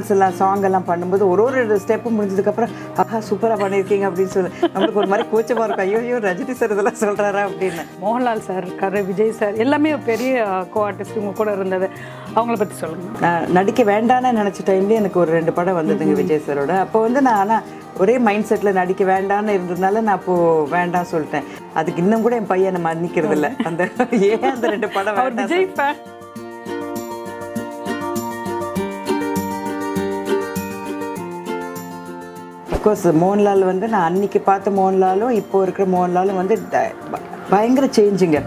Dance எல்லாம் song எல்லாம் பண்ணும்போது ஒரு ஒரு ஸ்டெப்பும் முடிஞ்சதுக்கப்புறம் ஆஹா சூப்பராக பண்ணியிருக்கீங்க அப்படின்னு சொல்லி நம்மளுக்கு ஒரு மாதிரி கூச்சமாக இருக்கும் ஐயோ ஐயோ ரஜினி சார் இதெல்லாம் சொல்கிறாரா அப்படின்னு மோகன்லால் சார் இருக்காரு விஜய் சார் எல்லாமே பெரிய கோ ஆர்டிஸ்ட் இவங்க கூட இருந்தது அவங்கள பற்றி சொல்லுங்கள் நான் நடிக்க வேண்டான்னு நினச்ச டைம்லேயே எனக்கு ஒரு ரெண்டு படம் வந்ததுங்க விஜய் சாரோட அப்போ வந்து நான் ஆனால் ஒரே மைண்ட் செட்டில் நடிக்க வேண்டான்னு இருந்ததுனால நான் அப்போது வேண்டாம் சொல்லிட்டேன் அதுக்கு இன்னும் கூட என் பையனை மன்னிக்கிறது இல்லை அந்த ஏன் அந்த ரெண்டு படம் அவர் வேண்டாம் விஜய் ஃபேன் அஃப்கோர்ஸ் மோகன்லால் வந்து நான் அன்னைக்கு பார்த்த மோகன்லாலும் இப்போ இருக்கிற மோகன்லாலும் வந்து ட- ப- பயங்கர சேஞ்சுங்க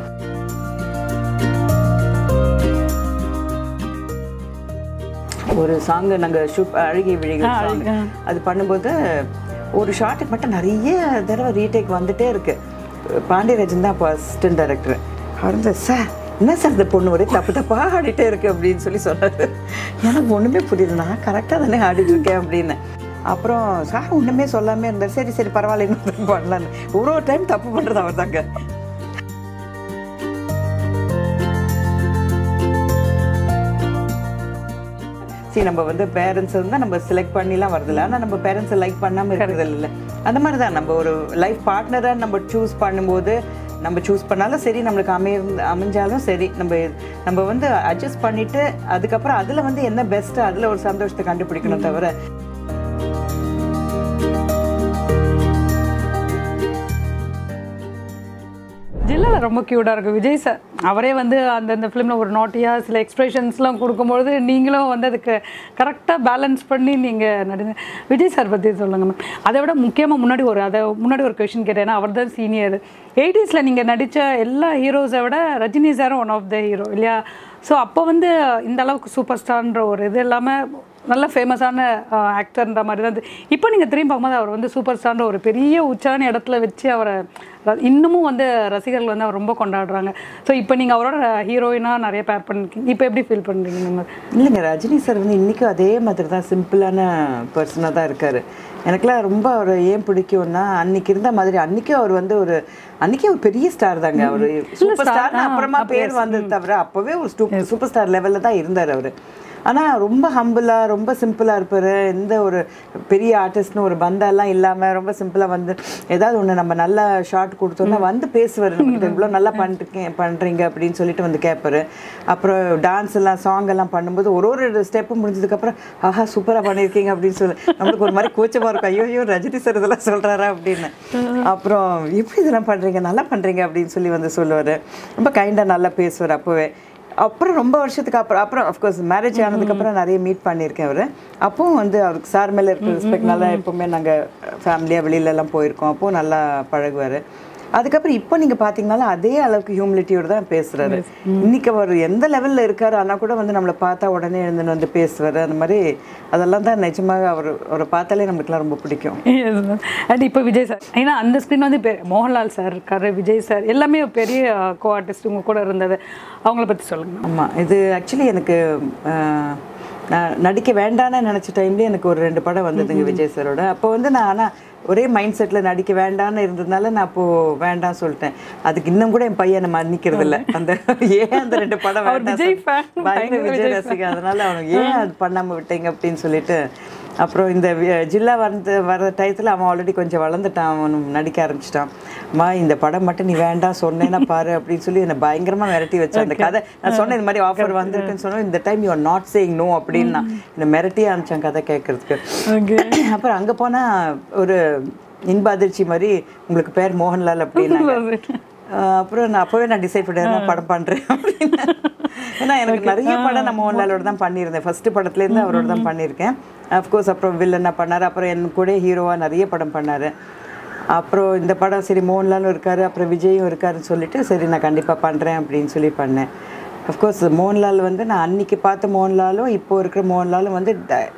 ஒரு சாங் நாங்கள் ஷூட் அழுகி விழிகள் சாங் அது பண்ணும்போது ஒரு ஷாட்டுக்கு மட்டும் நிறைய தடவை ரீடேக் வந்துட்டே இருக்கு பாண்டியராஜன் தான் அப்போ அசிஸ்டன்ட் டைரக்டர் அவர் வந்து சார் என்ன சார் இந்த பொண்ணு ஒரே தப்பு தப்பாக ஆடிட்டே இருக்கு அப்படின்னு சொல்லி சொன்னார் எனக்கு ஒன்றுமே புரியல நான் கரெக்டாக தானே ஆடிட்டு இருக்கேன் அப்படின்னு அப்புறம் சார் ஒன்றுமே சொல்லாமே இருந்தார் சரி சரி பரவாயில்ல இன்னும் பண்ணலான்னு ஒரு ஒரு டைம் தப்பு பண்ணுறது அவர் தாங்க சரி நம்ம வந்து பேரண்ட்ஸ் இருந்தால் நம்ம செலக்ட் பண்ணிலாம் வருதில்ல ஆனால் நம்ம பேரண்ட்ஸை லைக் பண்ணாமல் இருக்கிறது இல்லை அந்த மாதிரி தான் நம்ம ஒரு லைஃப் பார்ட்னராக நம்ம சூஸ் பண்ணும்போது நம்ம சூஸ் பண்ணாலும் சரி நம்மளுக்கு அமைய அமைஞ்சாலும் சரி நம்ம நம்ம வந்து அட்ஜஸ்ட் பண்ணிட்டு அதுக்கப்புறம் அதில் வந்து என்ன பெஸ்ட்டு அதில் ஒரு சந்தோஷத்தை கண்டுபிடிக்கணும் தவிர ஜில்லால ரொம்ப க்யூட்டாக இருக்கும் விஜய் சார் அவரே வந்து அந்தந்த ஃபிலிமில் ஒரு நாட்டியாக சில எக்ஸ்பிரஷன்ஸ்லாம் கொடுக்கும்பொழுது நீங்களும் வந்து அதுக்கு கரெக்டாக பேலன்ஸ் பண்ணி நீங்கள் நடுங்க விஜய் சார் பற்றி சொல்லுங்கள் மேம் அதை விட முக்கியமாக முன்னாடி ஒரு அதை முன்னாடி ஒரு கொஷின் கேட்டேன் அவர் தான் சீனியர் எயிட்டிஸில் நீங்கள் நடித்த எல்லா ஹீரோஸை விட ரஜினி சாரும் ஒன் ஆஃப் த ஹீரோ இல்லையா ஸோ அப்போ வந்து இந்த அளவுக்கு சூப்பர் ஸ்டார்ன்ற ஒரு இது இல்லாமல் நல்ல ஃபேமஸான ஆக்டர்ன்ற மாதிரி தான் இருந்து- இப்போ நீங்கள் திரும்பி பார்க்கும்போது அவர் வந்து சூப்பர் ஸ்டார்ன்ற ஒரு பெரிய உச்சான இடத்துல வச்சு அவரை ர- இன்னமும் வந்து ரசிகர்கள் வந்து அவர் ரொம்ப கொண்டாடுறாங்க ஸோ இப்போ நீங்கள் அவரோட ஹீரோயினாக நிறைய பேர் பண்ணிருக்கீங்க இப்போ எப்படி ஃபீல் பண்ணுறீங்க நீங்கள் இல்லைங்க ரஜினி சார் வந்து இன்றைக்கும் அதே மாதிரி தான் சிம்பிளான பர்சனாக தான் இருக்கார் எனக்குலாம் ரொம்ப அவர் ஏன் பிடிக்கும்னா அன்னைக்கு இருந்த மாதிரி அன்னைக்கும் அவர் வந்து ஒரு அன்னைக்கே ஒரு பெரிய ஸ்டார் தாங்க அவர் சூப்பர் ஸ்டார் அப்புறமா பேர் வந்தது தவிர அப்போவே ஒரு சூப்பர் ஸ்டார் லெவலில் தான் இருந்தார் அவர் ஆனால் ரொம்ப ஹம்பிளாக ரொம்ப சிம்பிளாக இருப்பார் எந்த ஒரு பெரிய ஆர்டிஸ்ட்னு ஒரு பந்தெல்லாம் இல்லாமல் ரொம்ப சிம்பிளாக வந்து ஏதாவது ஒன்று நம்ம நல்ல ஷார்ட் கொடுத்தோம்னா வந்து பேசுவார் நம்மகிட்ட இவ்வளோ நல்லா பண்ணிருக்கேன் பண்ணுறீங்க அப்படின்னு சொல்லிட்டு வந்து கேட்பாரு அப்புறம் டான்ஸ் எல்லாம் சாங் எல்லாம் பண்ணும்போது ஒரு ஒரு ஸ்டெப்பு முடிஞ்சதுக்கப்புறம் ஆஹா சூப்பராக பண்ணியிருக்கீங்க அப்படின்னு சொல்லி நம்மளுக்கு ஒரு மாதிரி கூச்சமாக இருக்கும் ஐயோ ஐயோ ரஜினி சார் இதெல்லாம் சொல்கிறாரா அப்படின்னு அப்புறம் எப்படி இதெல்லாம் பண்ணுறீங்க நல்லா பண்ணுறீங்க அப்படின்னு சொல்லி வந்து சொல்லுவார் ரொம்ப கைண்டாக நல்லா பேசுவார் அப்போவே அப்புறம் ரொம்ப வருஷத்துக்கு அப்புறம் அப்புறம் அஃப்கோர்ஸ் மேரேஜ் ஆனதுக்கப்புறம் நிறைய மீட் பண்ணியிருக்கேன் அவர் அப்பவும் வந்து அவருக்கு சார் மேலே இருக்கிற ரெஸ்பெக்ட்னால எப்போவுமே நாங்கள் ஃபேமிலியாக வெளியிலலாம் போயிருக்கோம் அப்போவும் நல்லா பழகுவார் அதுக்கப்புறம் இப்போ நீங்கள் பார்த்தீங்கனாலும் அதே அளவுக்கு ஹியூமிலிட்டியோட தான் பேசுகிறாரு இன்னைக்கு அவர் எந்த லெவலில் இருக்காரு ஆனால் கூட வந்து நம்மளை பார்த்தா உடனே எழுந்துன்னு வந்து பேசுவார் அந்த மாதிரி அதெல்லாம் தான் நிஜமாக அவர் அவரை பார்த்தாலே நம்மளுக்குலாம் ரொம்ப பிடிக்கும் அண்ட் இப்போ விஜய் சார் ஏன்னா அந்த ஸ்க்ரீன் வந்து பெ- மோகன்லால் சார் இருக்காரு விஜய் சார் எல்லாமே பெரிய கோ ஆர்டிஸ்ட் உங்க கூட இருந்தது அவங்கள பற்றி சொல்லுங்கள் ஆமாம் இது ஆக்சுவலி எனக்கு ஆஹ், நான் நடிக்க வேண்டான்னு நினச்ச டைம்லேயே எனக்கு ஒரு ரெண்டு படம் வந்ததுங்க விஜய் சாரோட அப்போ வந்து நான் ஆனால் ஒரே மைண்ட் செட்டில் நடிக்க வேண்டான்னு இருந்ததுனால நான் அப்போது வேண்டாம் சொல்லிட்டேன் அதுக்கு இன்னும் கூட என் பையனை மன்னிக்கிறது இல்லை அந்த ஏன் அந்த ரெண்டு படம் வேண்டாம் விஜய் சொல்~ fan. பயங்கர விஜய் ரசிகன் அதனால அவனுக்கு ஏன் அது பண்ணாமல் விட்டீங்க அப்படின்னு சொல்லிட்டு அப்புறம் இந்த வி- ஜில்லா வந்து வர டயத்தில் அவன் ஆல்ரெடி கொஞ்சம் வளர்ந்துட்டான் அவன் நடிக்க ஆரம்பிச்சிட்டான் அம்மா இந்த படம் மட்டும் நீ வேண்டாம் சொன்னேன்னா பாரு அப்படின்னு சொல்லி என்னை பயங்கரமாக மிரட்டி வச்சான் அந்த கதை நான் சொன்னேன் இந்த மாதிரி ஆஃபர் வந்திருக்குன்னு சொன்னோம் இந்த time you are not saying no அப்படின்னா என்னை மிரட்டி அனுப்பிச்சான் கதை கேட்கறதுக்கு அப்புறம் அங்கே போனால் ஒரு இன்ப அதிர்ச்சி மாதிரி உங்களுக்கு பேர் மோகன்லால் அப்படின்னாங்க ஆஹ் அப்புறம் நான் அப்போவே நான் டிசைட் பண்ணேன் நான் படம் பண்ணுறேன் அப்படின்னு ஏன்னா எனக்கு நிறைய படம் நான் மோகன்லாலோட தான் பண்ணியிருந்தேன் ஃபர்ஸ்ட் படத்துலேருந்து அவரோட தான் பண்ணியிருக்கேன் அஃப்கோர்ஸ் அப்புறம் வில்லனா பண்ணார் அப்புறம் என் கூட ஹீரோவாக நிறைய படம் பண்ணார் அப்புறம் இந்த படம் சரி மோகன்லாலும் இருக்காரு அப்புறம் விஜயும் இருக்காருன்னு சொல்லிட்டு சரி நான் கண்டிப்பாக பண்ணுறேன் அப்படின்னு சொல்லி பண்ணேன் அஃப்கோர்ஸ் மோகன்லால் வந்து நான் அன்னைக்கு பார்த்த மோகன்லாலும் இப்போ இருக்கிற மோகன்லாலும் வந்து ட- ப-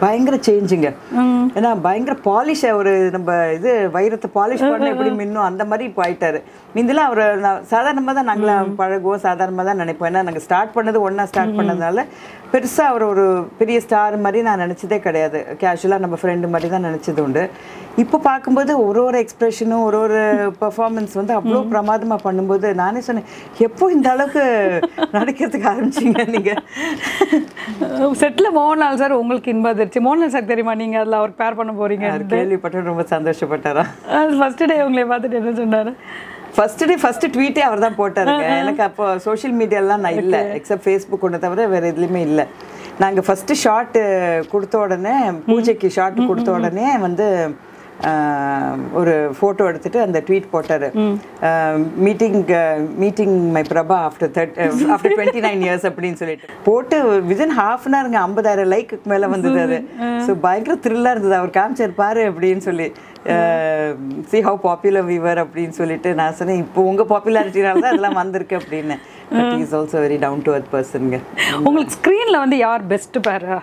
பயங்கர சேஞ்சுங்க ஏன்னா பயங்கர பாலிஷ் ஒரு நம்ம இது வைரத்தை பாலிஷ் பண்ண எப்படி மின்னும் அந்த மாதிரி இப்போ ஆயிட்டாரு முந்திலாம் அவர் சாதாரணமாக தான் நாங்களாம் பழகுவோம் சாதாரணமாக தான் நினைப்போம் ஏன்னா நாங்கள் ஸ்டார்ட் பண்ணது ஒன்றா ஸ்டார்ட் பண்ணதுனால பெருசாக அவர் ஒரு பெரிய ஸ்டார் மாதிரி நான் நினச்சதே கிடையாது கேஷுவலாக நம்ம ஃப்ரெண்டு மாதிரி தான் நினச்சது உண்டு இப்போ பார்க்கும்போது ஒரு ஒரு எக்ஸ்பிரஷனும் ஒரு ஒரு பெர்ஃபார்மன்ஸ் வந்து அவ்வளோ பிரமாதமாக பண்ணும்போது நானே சொன்னேன் எப்போ இந்த அளவுக்கு நடிக்கிறதுக்கு ஆரம்பிச்சீங்க நீங்கள் செட்டில் மோகன்லால் சார் உங்களுக்கு இன்பம் அதிர்ச்சி மோகன்லால் சார் தெரியுமா நீங்க அதில் அவர் பேர் பண்ண போறீங்க அவர் கேள்விப்பட்டு ரொம்ப சந்தோஷப்பட்டாரா ஃபர்ஸ்ட் டே உங்களை பார்த்துட்டு என்ன சொன்னாரு ஃபர்ஸ்ட் டே ஃபர்ஸ்ட் ட்வீட்டே அவர் தான் போட்டாருங்க எனக்கு அப்போ சோஷியல் மீடியாலாம் நான் இல்லை எக்ஸப்ட் ஃபேஸ்புக் ஒன்று தவிர வேறு எதுலேயுமே இல்லை நாங்கள் ஃபஸ்ட்டு ஷார்ட்டு கொடுத்த உடனே பூஜைக்கு ஷார்ட் கொடுத்த உடனே வந்து ஆஹ், ஒரு ஃபோட்டோ எடுத்துட்டு அந்த ட்வீட் போட்டார் meeting meeting my Prabha after third after twenty nine years அப்படின்னு சொல்லிட்டு போட்டு விதின் ஹாஃப் அன் ஹவருங்க ஐம்பதாயிரம் லைக்கு மேலே வந்தது அது ஸோ பயங்கர த்ரில்லாக இருந்தது அவர் காமிச்சார் பாரு அப்படின்னு சொல்லி சி ஹவு பாப்புலர் வீவர் அப்படின்னு சொல்லிட்டு நான் சொன்னேன் இப்போ உங்கள் பாப்புலாரிட்டினால தான் அதெல்லாம் வந்திருக்கு அப்படின்னு but is also very down to earth பர்சனுங்க உங்களுக்கு ஸ்க்ரீன்ல வந்து யார் பெஸ்ட் பேரா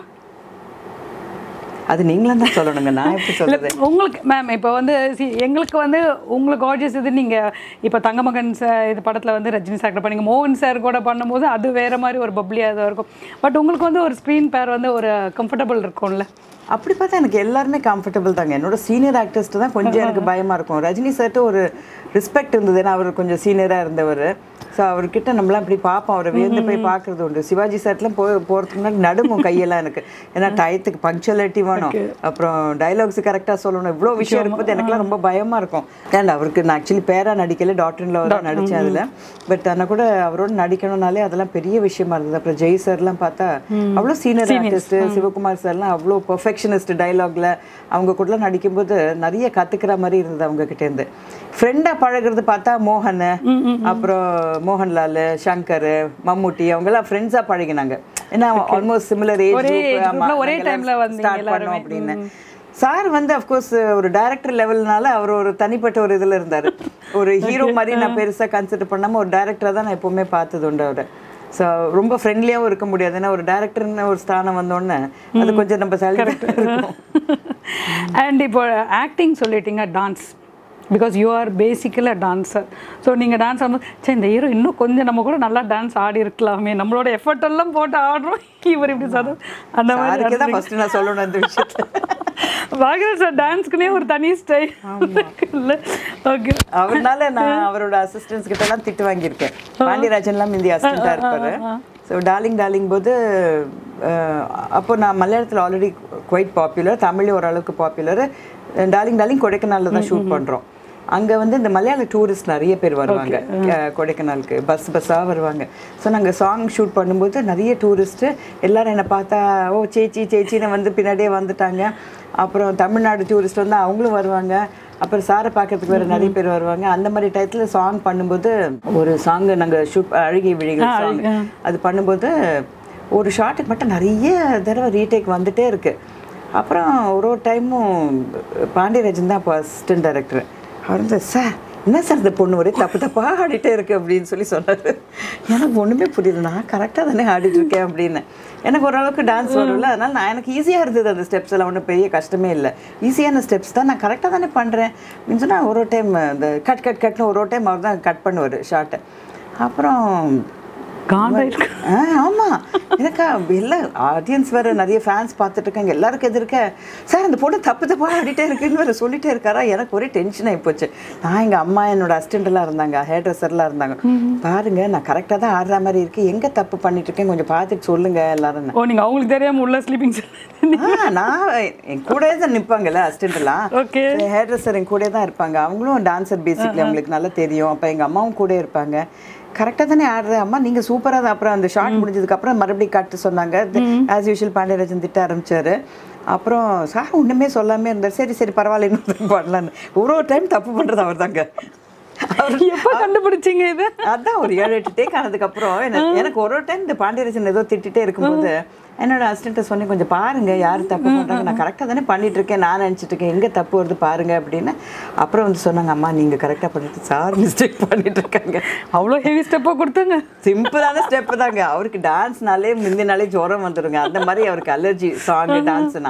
அது நீங்களும் தான் சொல்லணுங்க நான் எப்படி சொல்றது உங்களுக்கு மேம் இப்போ வந்து see, எங்களுக்கு வந்து உங்களுக்கு ஆடியன்ஸ் இது நீங்கள் இப்போ தங்கமகன் சார் இது படத்தில் வந்து ரஜினி சார் பண்ணீங்க மோகன் சார் கூட பண்ணும்போது அது வேற மாதிரி ஒரு பப்ளியாக தான் இருக்கும் பட் உங்களுக்கு வந்து ஒரு ஸ்க்ரீன் பேர் வந்து ஒரு கம்ஃபர்டபுள் இருக்கும்ல அப்படி பார்த்தா எனக்கு எல்லாருமே கம்ஃபர்டபுள் தாங்க என்னோட சீனியர் ஆக்டர்ஸ்ட்டு தான் கொஞ்சம் எனக்கு பயமாக இருக்கும் ரஜினி சார்ட்டு ஒரு ரெஸ்பெக்ட் இருந்தது ஏன்னா அவர் கொஞ்சம் சீனியராக இருந்தவர் ஸோ அவர்கிட்ட நம்மளாம் அப்படி பார்ப்போம் அவரை வியந்து போய் பார்க்கறது உண்டு சிவாஜி சார்ட்லாம் போய் போகிறதுக்கு முன்னாடி நடுங்கும் கையெல்லாம் எனக்கு ஏன்னா டயத்துக்கு பங்க்சுவலிட்டி வேணும் அப்புறம் டைலாக்ஸ் கரெக்டாக சொல்லணும் இவ்வளோ விஷயம் இருக்கும்போது எனக்குலாம் ரொம்ப பயமாக இருக்கும் அண்ட் அவருக்கு நான் ஆக்சுவலி பேரா நடிக்கல டாக்டர்ல தான் நடித்தேன் அதில் பட் ஆனால் கூட அவரோட நடிக்கணும்னாலே அதெல்லாம் பெரிய விஷயமா இருந்தது அப்புறம் ஜெய் சார்லாம் பார்த்தா அவ்வளோ சீனியர் ஆர்டிஸ்ட் சிவகுமார் சார்லாம் அவ்வளோ பெர்ஃபெக்ஷனிஸ்ட் டைலாக்ல அவங்க கூடலாம் நடிக்கும்போது நிறைய கத்துக்கிற மாதிரி இருந்தது அவங்க கிட்ட இருந்து ஃப்ரெண்டா பழகுறது பார்த்தா மோகன் அப்புறம் மோகன்லால் சங்கர் மம்முட்டி அவங்க எல்லாம் ஃப்ரெண்ட்ஸா பழகினாங்க ஏன்னா ஆல்மோஸ்ட் சிமிலர் ஏஜ் ஒரே age groupல ஒரே timeல வந்தீங்க ஸ்டார்ட் பண்ணோம் அப்படின்னு சார் வந்து அஃப்கோர்ஸ் ஒரு டைரக்டர் லெவல்னால அவர் ஒரு தனிப்பட்ட ஒரு இதுல இருந்தாரு ஒரு ஹீரோ மாதிரி நான் பெருசா கன்சிடர் பண்ணாம ஒரு டைரக்டரா தான் நான் எப்பவுமே பார்த்தது உண்டு அவரை ஸோ ரொம்ப ஃப்ரெண்ட்லியாகவும் இருக்க முடியாது ஏன்னா ஒரு டேரக்டர்னு ஒரு ஸ்தானம் வந்தோடனே அது கொஞ்சம் நம்ம சேலரி இருக்கும் அண்ட் இப்போ ஆக்டிங் சொல்லிட்டீங்க dance because you are basically dancer so நீங்கள் டான்ஸ் ஆடும்போது சரி இந்த ஹீரோ இன்னும் கொஞ்சம் நம்ம கூட நல்லா டான்ஸ் ஆடி இருக்கலாமே நம்மளோட எஃபர்ட் எல்லாம் போட்டு ஆடுறோம் இவர் இப்படி சொல்றது அந்த மாதிரி சாருக்கு தான் ஃபர்ஸ்ட் நான் சொல்லணும் அந்த விஷயத்துல பாக்யராஜ் சார் டான்ஸ்க்குனே ஒரு தனி ஸ்டைல் இல்லை ஓகே அவர்னால நான் அவரோட அசிஸ்டன்ஸ் கிட்ட எல்லாம் திட்டு வாங்கியிருக்கேன் பாண்டியராஜன்லாம் இந்திய அசிஸ்டண்டா இருப்பாரு ஸோ டார்லிங் டார்லிங் போது அஹ், அப்போ நான் மலையாளத்தில் ஆல்ரெடி குவைட் பாப்புலர் தமிழ் ஓரளவுக்கு பாப்புலர் டார்லிங் டார்லிங் கொடைக்கானல்ல தான் ஷூட் பண்றோம் அங்க வந்து இந்த மலையாள டூரிஸ்ட் நிறைய பேர் வருவாங்க அஹ், கொடைக்கானலுக்கு பஸ் பஸ்ஸாக வருவாங்க ஸோ நாங்கள் சாங் ஷூட் பண்ணும்போது நிறைய டூரிஸ்ட்டு எல்லாரும் என்னை பார்த்தா ஓ சேச்சி சேச்சின்னு வந்து பின்னாடியே வந்துட்டாங்க அப்புறம் தமிழ்நாடு டூரிஸ்ட் வந்து அவங்களும் வருவாங்க அப்புறம் சாரை பார்க்கறதுக்கு வேற நிறைய பேர் வருவாங்க அந்த மாதிரி டயத்தில் சாங் பண்ணும்போது ஒரு சாங் நாங்கள் ஷூட் அழுகை விழிகள் சாங் அது பண்ணும்போது ஒரு ஷாட்டுக்கு மட்டும் நிறைய தடவை ரீடேக் வந்துட்டே இருக்கு அப்புறம் ஒரு ஒரு டைமும் பாண்டியராஜன் தான் அப்போ அசிஸ்டன்ட் டைரக்டர் அவர் வந்து சார் என்ன சார் இந்த பொண்ணு ஒரே தப்பு தப்பாக ஆடிட்டே இருக்கு அப்படின்னு சொல்லி சொன்னார் எனக்கு ஒன்றுமே புரியல நான் கரெக்டாக தானே ஆடிட்டு இருக்கேன் அப்படின்னு எனக்கு ஓரளவுக்கு டான்ஸ் வரும்ல அதனால நான் எனக்கு ஈஸியாக இருந்தது அந்த ஸ்டெப்ஸ் எல்லாம் ஒன்றும் பெரிய கஷ்டமே இல்லை ஈஸியான ஸ்டெப்ஸ் தான் நான் கரெக்டாக தானே பண்ணுறேன் அப்படின்னு சொன்னால் ஒரு ஒரு டைம் இந்த கட் கட் கட்னு ஒரு ஒரு டைம் அவர் தான் கட் பண்ணுவார் ஷார்ட்டை அப்புறம் காண்டா இருக்கு ஆ ஆமாம் எனக்கா எல்லாம் ஆடியன்ஸ் வேறு நிறைய ஃபேன்ஸ் பார்த்துட்டு இருக்காங்க எல்லாருக்கும் எது இருக்க சார் அந்த பொண்ணு தப்பு தப்பாக ஆடிட்டே இருக்குன்னு வேறு சொல்லிட்டே இருக்காரா எனக்கு ஒரே டென்ஷன் ஆகி போச்சு நான் எங்கள் அம்மா என்னோட assistant எல்லாம் இருந்தாங்க ஹேர் ட்ரெஸ்ஸர்லாம் இருந்தாங்க பாருங்க நான் கரெக்டாக தான் ஆடுற மாதிரி இருக்கு எங்கே தப்பு பண்ணிட்டு இருக்கேன் கொஞ்சம் பார்த்துட்டு சொல்லுங்க எல்லாரும் ஓ நீங்கள் அவங்களுக்கு தெரியாம உள்ள ஸ்லீப்பிங் ஆ, நான் என் கூடவே தான் நிற்பாங்கல்ல அசிஸ்டன்ட் எல்லாம் ஓகே ஹேர் ட்ரெஸ்ஸர் என் கூடயே தான் இருப்பாங்க அவங்களும் டான்சர் பேசிக்லி அவங்களுக்கு நல்லா தெரியும் அப்போ எங்கள் அம்மாவும் கூட இருப்பாங்க கரெக்டாக தானே ஆடுற அம்மா நீங்கள் சூப்பராக தான் அப்புறம் அந்த ஷார்ட் முடிஞ்சதுக்கப்புறம் மறுபடியும் கட்டு சொன்னாங்க ஆஸ் யூஷுவல் பாண்டியராஜன் திட்ட ஆரம்பிச்சாரு அப்புறம் சார் ஒன்றுமே சொல்லாமே இருந்தார் சரி சரி பரவாயில்ல இன்னும் பண்ணலான்னு ஒரு ஒரு டைம் தப்பு பண்ணுறது அவர் தாங்க எப்போ கண்டுபிடிச்சீங்க இது அதான் ஒரு ஏழு எட்டு டேக் ஆனதுக்கப்புறம் எனக்கு எனக்கு ஒரு ஒரு டைம் இந்த பாண்டியராஜன் ஏதோ திட்டிகிட்டே இருக்கும்போது என்னோட அசிஸ்டண்ட்டை சொன்னேன் கொஞ்சம் பாருங்க யார் தப்பு பண்ணுறாங்க நான் கரெக்டாக தானே பண்ணிட்டு இருக்கேன் நான் நினச்சிட்டு இருக்கேன் எங்கே தப்பு வருது பாருங்க அப்படின்னு அப்புறம் வந்து சொன்னாங்க அம்மா நீங்கள் கரெக்டாக பண்ணிட்டு சார் மிஸ்டேக் பண்ணிட்டு இருக்காங்க அவ்வளோ ஹெவி ஸ்டெப்பாக கொடுத்தாங்க சிம்பிளான ஸ்டெப் தாங்க அவருக்கு டான்ஸ்னாலே முந்தினாலே ஜுரம் வந்துடுங்க அந்த மாதிரி அவருக்கு அலர்ஜி சாங் டான்ஸ்னா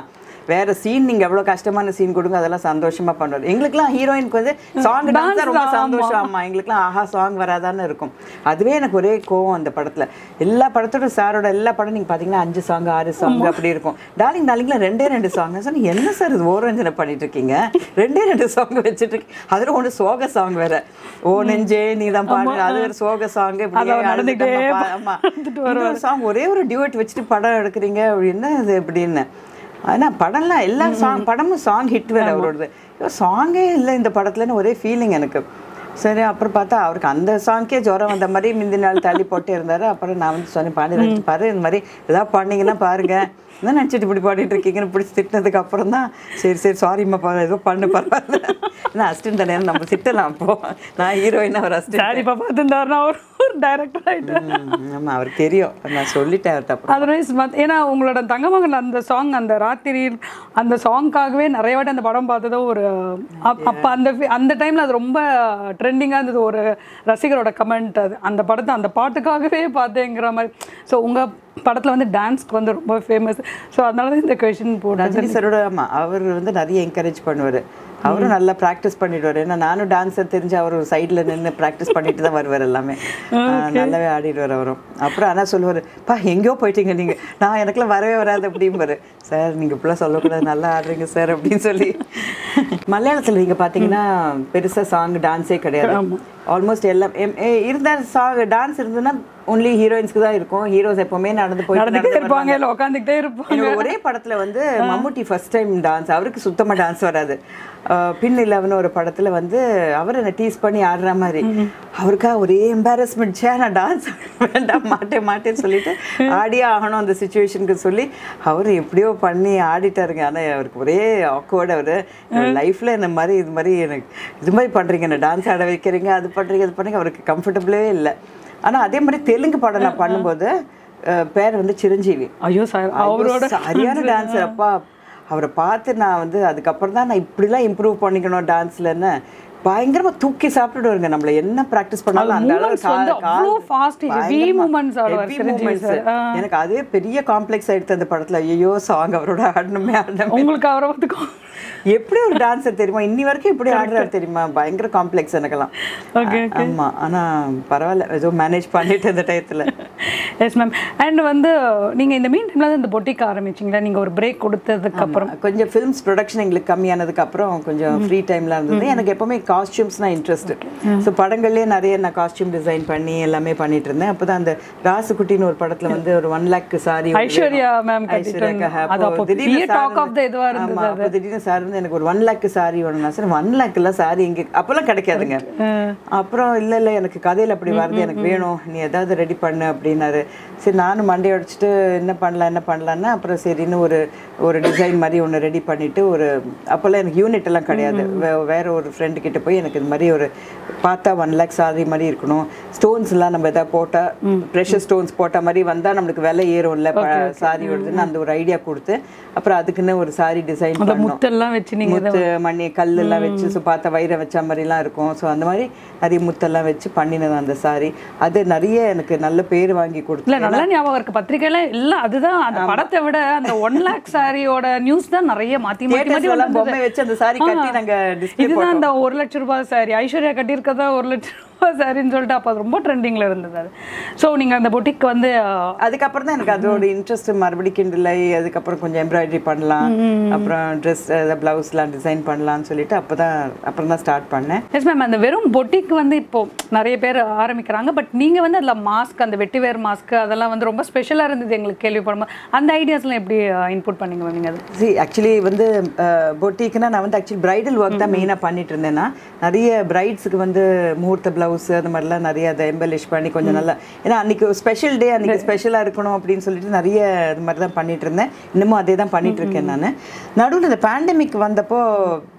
வேற சீன் நீங்க எவ்வளவு கஷ்டமான சீன் கொடுங்க அதெல்லாம் சந்தோஷமா பண்ணுவார் எங்களுக்குலாம் ஹீரோயினுக்கு வந்து சாங் டான்ஸ் ரொம்ப தான், சந்தோஷம் ஆமா எங்களுக்குலாம் ஆஹா சாங் வராதான்னு இருக்கும் அதுவே எனக்கு ஒரே கோவம் அந்த படத்துல எல்லா படத்தோட சாரோட எல்லா படம் நீங்க பாத்தீங்கன்னா அஞ்சு சாங் ஆறு சாங் அப்படி இருக்கும் டார்லிங் டார்லிங்ல ரெண்டே ரெண்டு சாங் சொன்னேன் என்ன சார் இது ஓரஞ்சனை பண்ணிட்டு இருக்கீங்க ரெண்டே ரெண்டு சாங் வச்சுட்டு இருக்கீங்க அதுல ஒண்ணு சோக சாங் வேற ஓ நெஞ்சே நீ தான் பாடு அது வேற சோக சாங் அது அவர் நடந்துக்கிட்டே ஆமா இன்னொரு சாங் ஒரே ஒரு டியூட் வச்சுட்டு படம் எடுக்கிறீங்க அப்படின்னா அது எப்படின்னு ஆனா படம்லாம் எல்லா சாங் படமும் சாங் ஹிட் வேற அவரோடது சாங்கே இல்லை இந்த படத்துலன்னு ஒரே ஃபீலிங் எனக்கு சரி அப்புறம் பார்த்தா அவருக்கு அந்த சாங்கே ஜுரம் வந்த மாதிரி முந்தி நாள் தள்ளி போட்டு இருந்தாரு அப்புறம் நான் வந்து சொன்னேன் பாடி வச்சு பாரு இந்த மாதிரி ஏதாவது பண்ணீங்கன்னா பாருங்க என்ன நினச்சிட்டு இப்படி பாடிட்டு இருக்கீங்கன்னு பிடிச்சி திட்டினதுக்கு அப்புறம் தான் சரி சரி சாரிம்மா பா ஏதோ பண்ணு பரவாயில்ல ஏன்னா அசிஸ்டன்ட் தானே நம்ம திட்டலாம் அப்போ நான் ஹீரோயின் அவர் அசிஸ்டன்ட் சாரி இப்போ பார்த்துருந்தாருன்னா அவர் ஒரு டைரக்டர் ஆகிட்டு ஆமா அவருக்கு தெரியும் நான் சொல்லிட்டேன் அவர்கிட்ட அப்புறம் அதர்வைஸ் மத் ஏன்னா உங்களோட தங்கமகன் அந்த சாங் அந்த ராத்திரி அந்த சாங்க்காகவே நிறைய வாட்டி அந்த படம் பார்த்ததோ ஒரு அப்- அப்ப அந்த fe- அந்த டைம்ல அது ரொம்ப ட்ரெண்டிங்காக இருந்தது ஒரு ரசிகரோட கமெண்ட் அது அந்த படத்தை அந்த பாட்டுக்காகவே பார்த்தேங்கிற மாதிரி ஸோ உங்க படத்துல வந்து டான்ஸ்க்கு வந்து ரொம்ப ஃபேமஸ் ஸோ அதனால தான் இந்த கொஷின் போட்டேன் ரஜினி சரோட ஆமா அவர் வந்து நிறைய என்கரேஜ் பண்ணுவாரு அவரும் நல்லா ப்ராக்டிஸ் பண்ணிடுவாரு ஏன்னா நானும் டான்ஸர் தெரிஞ்சு அவர் ஒரு சைடில் நின்று ப்ராக்டிஸ் பண்ணிட்டு தான் வருவார் எல்லாமே ஆஹ் நல்லாவே ஆடிடுவார் அவரும் அப்புறம் ஆனால் சொல்லுவார் பா எங்கேயோ போயிட்டீங்க நீங்க நான் எனக்குலாம் வரவே வராது அப்படிம்பாரு சார் நீங்க இப்படிலாம் சொல்லக்கூடாது நல்லா ஆடுறீங்க சார் அப்படின்னு சொல்லி மலையாளத்தில் நீங்க பார்த்தீங்கன்னா பெருசா சாங் டான்ஸே கிடையாது ஆல்மோஸ்ட் எல்லாம் எம்- ஏ- இருந்தா சாங் டான்ஸ் இருந்ததுன்னா ஒன்லி ஹீரோயின்ஸ்க்கு தான் இருக்கும் ஹீரோஸ் எப்பவுமே நடந்து போய் நடந்துக்கிட்டே இருப்பாங்க இல்லை உட்காந்துக்கிட்டே இருப்பாங்க எனக்கு ஒரே படத்துல வந்து மம்முட்டி ஃபர்ஸ்ட் டைம் டான்ஸ் அவருக்கு சுத்தமா டான்ஸ் வராது அஹ் பின் இலவன் ஒரு படத்துல வந்து அவர் என்ன டீஸ் பண்ணி ஆடுற மாதிரி அவருக்கா ஒரே எம்பாரஸ்மெண்ட் சே நான் டான்ஸ் வேண்டாம் மாட்டேன் மாட்டேன்னு சொல்லிட்டு ஆடியே ஆகணும் அந்த சுச்சுவேஷனுக்கு சொல்லி அவர் எப்படியோ பண்ணி ஆடிட்டாருங்க ஆனா அவருக்கு ஒரே ஆக்வர்ட் அவர் லைஃப்ல இந்த மாதிரி இது மாதிரி எனக்கு இது மாதிரி பண்றீங்க என்ன டான்ஸ் ஆட வைக்கிறீங்க அது பண்றீங்க இது பண்றீங்க அவருக்கு கம்ஃபர்டபுளே இல்லை ஆனா அதே மாதிரி தெலுங்கு படம் நான் பண்ணும்போது அஹ் பேர் வந்து சிரஞ்சீவி ஐயோ சார் அவரோட ஐயோ, சரியான டான்ஸர் அப்பா அவரை பார்த்து நான் வந்து அதுக்கப்புறம் தான் நான் இப்படிலாம் இம்ப்ரூவ் பண்ணிக்கணும் டான்ஸ்லன்னு பயங்கரமா தூக்கி சாப்பிட்டுடுவாருங்க நம்மள என்ன பிராக்டிஸ் பண்ணாலும் அந்த அளவு movements வந்து அவ்வளோ fast, heavy movements ஆடுவார் சிரஞ்சீவி sir. எனக்கு அதுவே பெரிய காம்ப்ளெக்ஸ் ஆயிடுத்து அந்த படத்துல ஐயோ சாங் அவரோட ஆடணுமே ஆடணுமே உங்களுக்கு அவரை பார்த்துக்கோ எப்படி ஒரு டான்ஸர் தெரியுமா இன்னி வரைக்கும் எப்படி ஆடுறாரு தெரியுமா பயங்கர காம்ப்ளெக்ஸ் எனக்கெல்லாம் Okay, ஆமா ஆனா பரவாயில்ல ஏதோ மேனேஜ் பண்ணிட்டு இந்த டயத்துல எஸ் மேம் அண்ட் வந்து நீங்க இந்த மீன் டைம்ல இந்த பொட்டிக் ஆரம்பிச்சிங்களா நீங்க ஒரு பிரேக் கொடுத்ததுக்கு அப்புறம் ஆமா. கொஞ்சம் ஃபிலிம்ஸ் ப்ரொடக்ஷன் எங்களுக்கு கம்மியானதுக்கு அப்புறம் கொஞ்சம் ஃப்ரீ டைம்ல இருந்தது எனக்கு எப்பவுமே காஸ்டியூம்ஸ்னா இன்ட்ரெஸ்ட் ஸோ படங்கள்லயே நிறைய நான் காஸ்டியூம் டிசைன் பண்ணி எல்லாமே பண்ணிட்டு இருந்தேன் அப்பதான் அந்த ராசுகுட்டின்னு ஒரு படத்துல வந்து ஒரு one lakh sorry Aishwarya ma'am கட்டிட்டு அது அப்போ பெரிய talk of the இதுவா இருந்தது திடீர்னு சார் வந்து எனக்கு ஒரு ஒன் லேக் சாரி வேணும்னா சார் ஒன் லேக்ல சாரி இங்க அப்பெல்லாம் கிடைக்காதுங்க அப்புறம் இல்ல இல்ல எனக்கு கதையில அப்படி வருது எனக்கு வேணும் நீ ஏதாவது ரெடி பண்ணு அப்படின்னாரு சரி நானும் மண்டை அடிச்சுட்டு என்ன பண்ணலாம் என்ன பண்ணலான்னா அப்புறம் சரின்னு ஒரு ஒரு டிசைன் மாதிரி ஒன்று ரெடி பண்ணிட்டு ஒரு அப்போல்லாம் எனக்கு யூனிட் எல்லாம் கிடையாது வே- வேற ஒரு ஃப்ரெண்டு கிட்ட போய் எனக்கு இது மாதிரி ஒரு பார்த்தா ஒன் லேக் சாரி மாதிரி இருக்கணும் ஸ்டோன்ஸ் எல்லாம் நம்ம எதாவது போட்டா ப்ரெஷர் ஸ்டோன்ஸ் போட்ட மாதிரி வந்தா நம்மளுக்கு விலை ஏறும்ல சாரி வருதுன்னு அந்த ஒரு ஐடியா கொடுத்து அப்புறம் அதுக்குன்னு ஒரு சாரி டிசைன் அந்த பண்ணோம் முத்தெல்லாம் வச்சு நீங்க முத்து மணி கல் எல்லாம் வச்சு ஸோ பார்த்த வைரம் வச்ச மாதிரிலாம் இருக்கும் ஸோ அந்த மாதிரி நிறைய முத்தெல்லாம் வச்சு பண்ணினது அந்த சாரி அது நிறைய எனக்கு நல்ல பேர் வாங்கி கொடுத்து இல்ல நல்லா ஞாபகம் இருக்கு பத்திரிக்கையில இல்ல அதுதான் அந்த படத்தை விட அந்த ஒன் லேக் சாரியோட நியூஸ் தான் நிறைய மாத்தி மாத்தி மாத்தி Theatres எல்லாம் வந்தது. பொம்மை வச்சு அந்த சாரி கட்டி நாங்க டிஸ்பிளே இதுதான் அந்த ஒரு லட்ச ரூபாய் சாரி ஐஸ்வர்யா கட்டியிருக்கதா ஒரு லட்ச ரூபாய் சாரின்னு சொல்லிட்டு அப்போ அது ரொம்ப ட்ரெண்டிங்ல இருந்தது அது ஸோ நீங்க அந்த பொட்டிக் வந்து அஹ், அதுக்கப்புறம் தான் எனக்கு அதோட இன்ட்ரெஸ்ட் மறுபடியும் கிண்டலை அதுக்கப்புறம் கொஞ்சம் எம்ப்ராய்டரி பண்ணலாம் அப்புறம் ட்ரெஸ் பிளவுஸ்லாம் டிசைன் பண்ணலாம்னு சொல்லிட்டு அப்பதான் அப்புறம் தான் ஸ்டார்ட் பண்ணேன் எஸ் மேம் அந்த வெறும் பொட்டிக் வந்து இப்போ நிறைய பேர் ஆரம்பிக்கிறாங்க பட் நீங்க வந்து அதுல மாஸ்க் அந்த வெட்டி வேர் மாஸ்க் அதெல்லாம் வந்து ரொம்ப ஸ்பெஷலா இருந்தது எங்களுக்கு கேள்விப்படும்போது அந்த ஐடியாஸ்லாம் எப்படி இன்புட் பண்ணீங்க மேம் நீங்க அது சி ஆக்சுவலி வந்து பொட்டிக்குனா நான் வந்து ஆக்சுவலி பிரைடல் ஒர்க் தான் மெயினாக பண்ணிட்டு இருந்தேன்னா நிறைய பிரைட்ஸுக்கு வந்து முகூர்த்த பிளவுஸ் அது மாதிரிலாம் நிறைய அதை எம்பலிஷ் பண்ணி கொஞ்சம் நல்லா ஏன்னா அன்னைக்கு ஸ்பெஷல் டே அன்னைக்கு ஸ்பெஷலாக இருக்கணும் அப்படின்னு சொல்லிட்டு நிறைய இது மாதிரி தான் பண்ணிட்டு இருந்தேன் இன்னமும் அதே தான் பண்ணிட்டு இருக்கேன் நான் நடுவில் இந்த பேண்டமிக் வந்தப்போ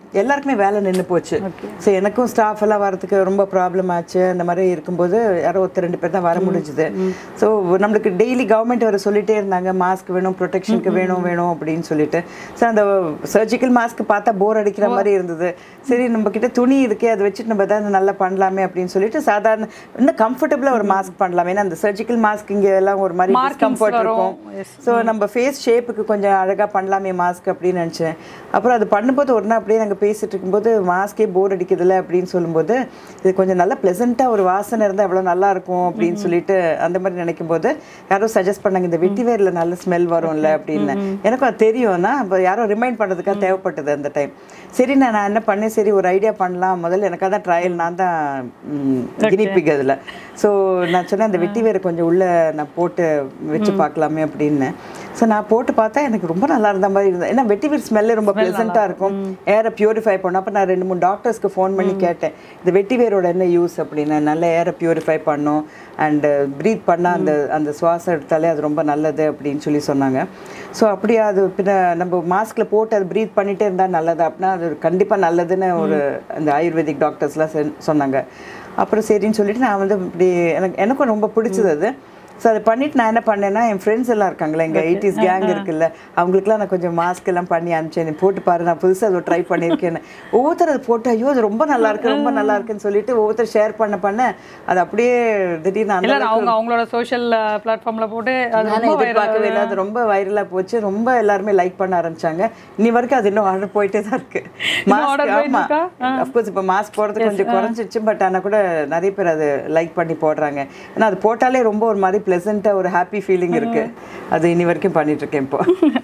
எல்லாருக்குமே வேலை நின்று போச்சு ஸோ எனக்கும் ஸ்டாஃப் எல்லாம் வரதுக்கு ரொம்ப ப்ராப்ளம் ஆச்சு அந்த மாதிரி இருக்கும்போது யாரோ ஒருத்தர் ரெண்டு பேர் தான் வர முடிஞ்சுது ஸோ நம்மளுக்கு டெய்லி கவர்மெண்ட் வர சொல்லிட்டே இருந்தாங்க மாஸ்க் வேணும் ப்ரொடெக்ஷனுக்கு வேணும் வேணும் அப்படின்னு சொல்லிட்டு ஸோ அந்த சர்ஜிக்கல் மாஸ்க் பார்த்தா போர் அடிக்கிற மாதிரி இருந்தது சரி நம்ம கிட்ட துணி இருக்கே அதை வச்சுட்டு நம்ம ஏதாவது நல்லா பண்ணலாமே அப்படின்னு சொல்லிட்டு சாதாரண இன்னும் கம்ஃபர்டபுளாக ஒரு மாஸ்க் பண்ணலாம் ஏன்னா அந்த சர்ஜிக்கல் மாஸ்க் இங்கே எல்லாம் ஒரு மாதிரி Markings டிஸ்கம்ஃபர்ட் வரும். இருக்கும் ஸோ நம்ம ஃபேஸ் ஷேப்புக்கு கொஞ்சம் அழகாக பண்ணலாமே மாஸ்க் அப்படின்னு நினச்சேன் அப்புறம் அது பண்ணும்போது ஒரு நாள் அப்படியே நாங்கள் பேசிட்டு இருக்கும்போது மாஸ்கே போர் அடிக்குதுல்ல அப்படின்னு சொல்லும்போது இது கொஞ்சம் நல்லா ப்ளசண்ட்டாக ஒரு வாசனை இருந்தால் எவ்வளோ நல்லா இருக்கும் அப்படின்னு சொல்லிட்டு அந்த மாதிரி நினைக்கும் போது யாரோ சஜஸ்ட் பண்ணாங்க இந்த வெட்டி வேரில் நல்ல ஸ்மெல் வரும்ல அப்படின்னு எனக்கும் அது தெரியும்னா அப்போ யாரோ ரிமைண்ட் பண்ணுறதுக்காக தேவைப்பட்டது அந்த டைம் சரி நான் நான் என்ன பண்ணேன் சரி ஒரு ஐடியா பண்ணலாம் முதல்ல எனக்காக தான் ட்ரையல் நான் தான் கினிப்பிக் அதில் ஸோ நான் சொன்னேன் அந்த வெட்டி வேரை கொஞ்சம் உள்ள நான் போட்டு வச்சு பார்க்கலாமே அப்படின்னு ஸோ நான் போட்டு பார்த்தா எனக்கு ரொம்ப நல்லா இருந்த மாதிரி இருந்தது ஏன்னா வெட்டி வேர் ஸ்மெல்லே ரொம்ப ப்ளசண்ட்டாக இருக்கும் ஏரை பியூரிஃபை பண்ணோம் அப்போ நான் ரெண்டு மூணு டாக்டர்ஸ்க்கு ஃபோன் பண்ணி கேட்டேன் இந்த வெட்டி வேரோட என்ன யூஸ் அப்படின்னு நல்ல ஏரை பியூரிஃபை பண்ணும் அண்டு ப்ரீத் பண்ணால் அந்த அந்த சுவாசம் எடுத்தாலே அது ரொம்ப நல்லது அப்படின்னு சொல்லி சொன்னாங்க ஸோ அப்படியே அது பின்ன நம்ம மாஸ்கில் போட்டு அது ப்ரீத் பண்ணிகிட்டே இருந்தால் நல்லது அப்படின்னா அது கண்டிப்பாக நல்லதுன்னு ஒரு அந்த ஆயுர்வேதிக் டாக்டர்ஸ்லாம் சென்- சொன்னாங்க அப்புறம் சரின்னு சொல்லிட்டு நான் வந்து இப்படி எனக்கு எனக்கும் ரொம்ப பிடிச்சது அது ஸோ அதை பண்ணிட்டு நான் என்ன பண்ணேன்னா என் ஃப்ரெண்ட்ஸ் எல்லாம் இருக்காங்களே எங்கள் எயிட்டிஸ் கேங் இருக்குல்ல அவங்களுக்குலாம் நான் கொஞ்சம் மாஸ்க் எல்லாம் பண்ணி அனுப்பிச்சேன் நீ போட்டு பாரு நான் புதுசாக அதை ட்ரை பண்ணியிருக்கேன்னு ஒவ்வொருத்தர் அதை போட்டு ஐயோ அது ரொம்ப நல்லா இருக்கு ரொம்ப நல்லா இருக்குன்னு சொல்லிட்டு ஒவ்வொருத்தர் ஷேர் பண்ண பண்ண அது அப்படியே திடீர்னு அந்த இல்ல அவங்க அவங்களோட சோஷியல் பிளாட்ஃபார்ம்ல போட்டு அது நானே எதிர்பார்க்கவே இல்லை அது ரொம்ப வைரலா போச்சு ரொம்ப எல்லாருமே லைக் பண்ண ஆரம்பிச்சாங்க இன்னி வரைக்கும் அது இன்னும் ஆர்டர் போயிட்டே தான் இருக்கு order மாஸ்க் போயிட்டு ஆமா இருக்கா? அஃப்கோர்ஸ் இப்போ மாஸ்க் போடுறது கொஞ்சம் குறைஞ்சிருச்சு பட் ஆனா கூட நிறைய பேர் அது லைக் பண்ணி போடுறாங்க ஏன்னா அது போட்டாலே ரொம்ப ஒரு மாதிரி பிளசண்டா ஒரு ஹாப்பி ஃபீலிங் இருக்கு அது இனி வரைக்கும் பண்ணிட்டு இருக்கேன் இப்போ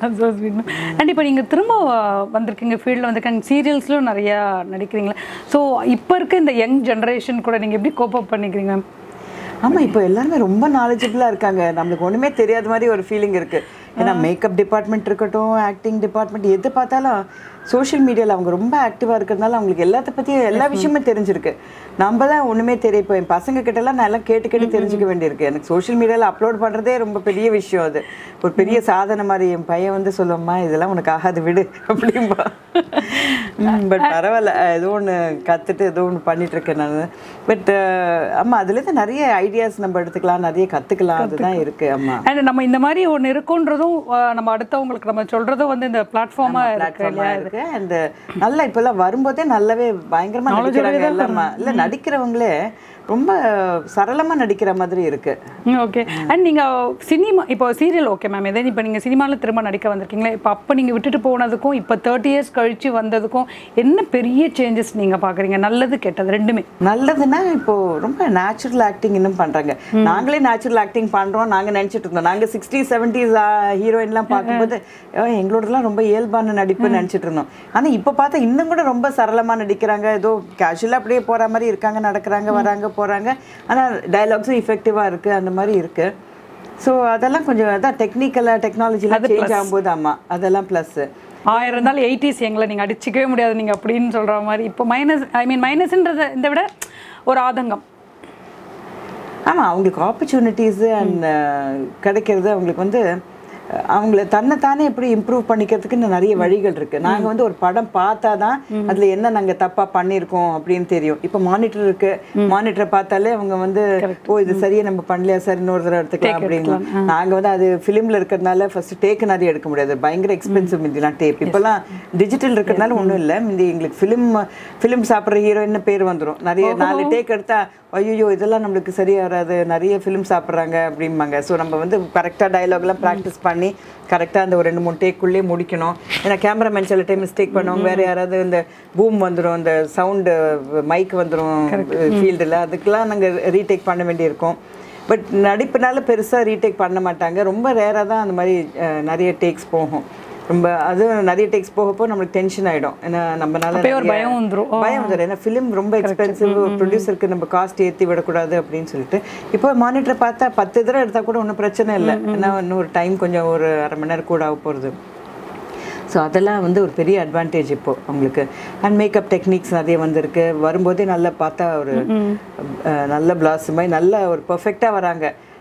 அண்ட் இப்போ நீங்கள் திரும்ப அஹ், வந்திருக்கீங்க ஃபீல்டில் வந்திருக்காங்க சீரியல்ஸ்லும் நிறையா நடிக்கிறீங்களா ஸோ இப்போ இருக்க இந்த யங் ஜென்ரேஷன் கூட நீங்கள் எப்படி கோப் அப் பண்ணிக்கிறீங்க மேம் ஆமா இப்போ எல்லாருமே ரொம்ப நாலேஜபிளாக இருக்காங்க நம்மளுக்கு ஒண்ணுமே தெரியாத மாதிரி ஒரு ஃபீலிங் இருக்கு ஏன்னா மேக்கப் டிபார்ட்மெண்ட் இருக்கட்டும் ஆக்டிங் டிபார்ட்மெண்ட் எது பார்த்தாலும் சோஷியல் மீடியாவில் அவங்க ரொம்ப ஆக்டிவாக இருக்கிறதுனால அவங்களுக்கு எல்லாத்த பற்றியும் எல்லா விஷயமும் தெரிஞ்சிருக்கு நம்ம தான் ஒன்றுமே தெரியும் இப்போ என் பசங்க கிட்டலாம் நான் எல்லாம் கேட்டு கேட்டு தெரிஞ்சுக்க வேண்டியிருக்கு எனக்கு சோஷியல் மீடியாவில் அப்லோட் பண்ணுறதே ரொம்ப பெரிய விஷயம் அது ஒரு பெரிய சாதனை மாதிரி என் பையன் வந்து சொல்லுவம்மா இதெல்லாம் உனக்கு ஆகாது விடு அப்படிம்பா பட் பரவாயில்ல ஏதோ ஒன்று கற்றுட்டு ஏதோ ஒன்று பண்ணிட்டு இருக்கேன் நான் பட் ஆமாம் அதுலேருந்து நிறைய ஐடியாஸ் நம்ம எடுத்துக்கலாம் நிறைய கற்றுக்கலாம் அதுதான் இருக்கு ஆமாம் அண்ட் நம்ம இந்த மாதிரி ஒன்று இருக்குன்றதும் அஹ், நம்ம அடுத்தவங்களுக்கு நம்ம சொல்றதும் வந்து இந்த பிளாட்ஃபார்மாக இருக்கு பிளாட்ஃபார்மா இருக்கு அண்ட் நல்லா இப்பெல்லாம் வரும்போதே நல்லாவே பயங்கரமா நடிக்கிறாங்க எல்லாமா இல்ல நடிக்கிறவங்களே ரொம்ப சரளமா நடிக்கிற மாதிரி இருக்கு ஓகே அண்ட் நீங்கள் சினிமா இப்போ சீரியல் ஓகே மேம் இதே இப்போ நீங்கள் சினிமாவில் திரும்ப நடிக்க வந்திருக்கீங்களா இப்போ அப்போ நீங்கள் விட்டுட்டு போனதுக்கும் இப்போ தேர்ட்டி இயர்ஸ் கழிச்சு வந்ததுக்கும் என்ன பெரிய சேஞ்சஸ் நீங்கள் பார்க்குறீங்க நல்லது கெட்டது ரெண்டுமே நல்லதுன்னா இப்போ ரொம்ப நேச்சுரல் ஆக்டிங் இன்னும் பண்றாங்க நாங்களே நேச்சுரல் ஆக்டிங் பண்றோம் நாங்க நினைச்சிட்டு இருந்தோம் நாங்க சிக்ஸ்டி செவன்டிஸ் ஹீரோயின்லாம் பார்க்கும்போது "ஐயோ, எங்களோடலாம் ரொம்ப இயல்பான நடிப்பு நினைச்சிட்டு இருந்தோம் ஆனா இப்போ பார்த்தா இன்னும் கூட ரொம்ப சரளமா நடிக்கிறாங்க ஏதோ கேஷுவலாக அப்படியே போற மாதிரி இருக்காங்க நடக்கிறாங்க வராங்க போறாங்க ஆனா டயலாக்ஸும் இஃபெக்டிவா இருக்கு அந்த மாதிரி இருக்கு ஸோ அதெல்லாம் கொஞ்சம் அதான் டெக்னிக்கலாக டெக்னாலஜிலாம் சேஞ்ச் ஆகும்போது ஆமா அதெல்லாம் ப்ளஸ் ஆயிரம் இருந்தாலும் எயிட்டிஸ் எங்களை நீங்கள் அடிச்சிக்கவே முடியாது நீங்கள் அப்படின்னு சொல்கிற மாதிரி இப்போ மைனஸ் ஐ மீன் மைனஸ்ன்றதை இந்த விட ஒரு ஆதங்கம் ஆமா அவங்களுக்கு ஆப்பர்ச்சுனிட்டிஸு அண்ட் கிடைக்கிறது அவங்களுக்கு வந்து அஹ், அவங்கள தன்னைத்தானே எப்படி இம்ப்ரூவ் பண்ணிக்கிறதுக்குன்னு நிறைய வழிகள் இருக்கு நாங்க வந்து ஒரு படம் பார்த்தா தான் அதுல என்ன நாங்க தப்பா பண்ணியிருக்கோம் அப்படின்னு தெரியும் இப்போ மானிட்டர் இருக்கு மானிட்டரை பார்த்தாலே அவங்க வந்து ஓ இது சரியா நம்ம பண்ணலையா சார் இன்னொரு தடவை எடுத்துக்கலாம் அப்படின்னு நாங்க வந்து அது ஃபிலிம்ல இருக்கிறதுனால ஃபர்ஸ்ட் டேக் நிறைய எடுக்க முடியாது பயங்கர எக்ஸ்பென்சிவ் முந்திலாம் டேப் இப்போல்லாம் டிஜிட்டல் இருக்கிறதுனால ஒண்ணும் இல்லை முந்தி எங்களுக்கு ஃபிலிம் ஃபிலிம் சாப்பிட்ற ஹீரோயின் பேர் வந்துரும் நிறைய நாலு டேக் எடுத்தா ஐயோ இதெல்லாம் நம்மளுக்கு சரியா வராது நிறைய ஃபிலிம் சாப்பிட்றாங்க அப்படிம்பாங்க ஸோ நம்ம வந்து கரெக்டாக டயலாக்லாம் ப்ராக்டிஸ் பண்ணி கரெக்டாக அந்த ஒரு ரெண்டு மூணு டேக்குள்ளே முடிக்கணும் ஏன்னா கேமராமேன் சில டைம் மிஸ்டேக் பண்ணுவாங்க வேறு யாராவது இந்த பூம் வந்துடும் இந்த சவுண்டு மைக் வந்துடும் ஃபீல்டில் அதுக்கெல்லாம் நாங்கள் ரீடேக் பண்ண வேண்டியிருக்கும் பட் நடிப்புனால பெருசாக ரீடேக் பண்ண மாட்டாங்க ரொம்ப ரேராக தான் அந்த மாதிரி அஹ், நிறைய டேக்ஸ் போகும் ரொம்ப அதுவும் நிறைய டேக்ஸ் போகப்போ நம்மளுக்கு டென்ஷன் ஆகிடும் ஏன்னா நம்மனால அப்பயே ஒரு நிறைய- பயம் வந்துரும். பயம் வந்துடும் ஏன்னா ஃபிலிம் ரொம்ப எக்ஸ்பென்சிவ் ப்ரொடியூசருக்கு நம்ம காஸ்ட் ஏற்றி விடக்கூடாது அப்படின்னு சொல்லிட்டு இப்போ மானிட்டர் பார்த்தா பத்து தடவை எடுத்தால் கூட ஒன்றும் பிரச்சனை இல்லை ஏன்னா இன்னும் ஒரு டைம் கொஞ்சம் ஒரு அரை மணி நேரம் கூட ஆக போகிறது ஸோ அதெல்லாம் வந்து ஒரு பெரிய அட்வான்டேஜ் இப்போ அவங்களுக்கு அண்ட் மேக்கப் டெக்னிக்ஸ் நிறைய வந்திருக்கு வரும்போதே நல்லா பார்த்தா ஒரு அஹ், நல்ல பிளாஸ் மாதிரி நல்ல ஒரு பர்ஃபெக்டாக வராங்க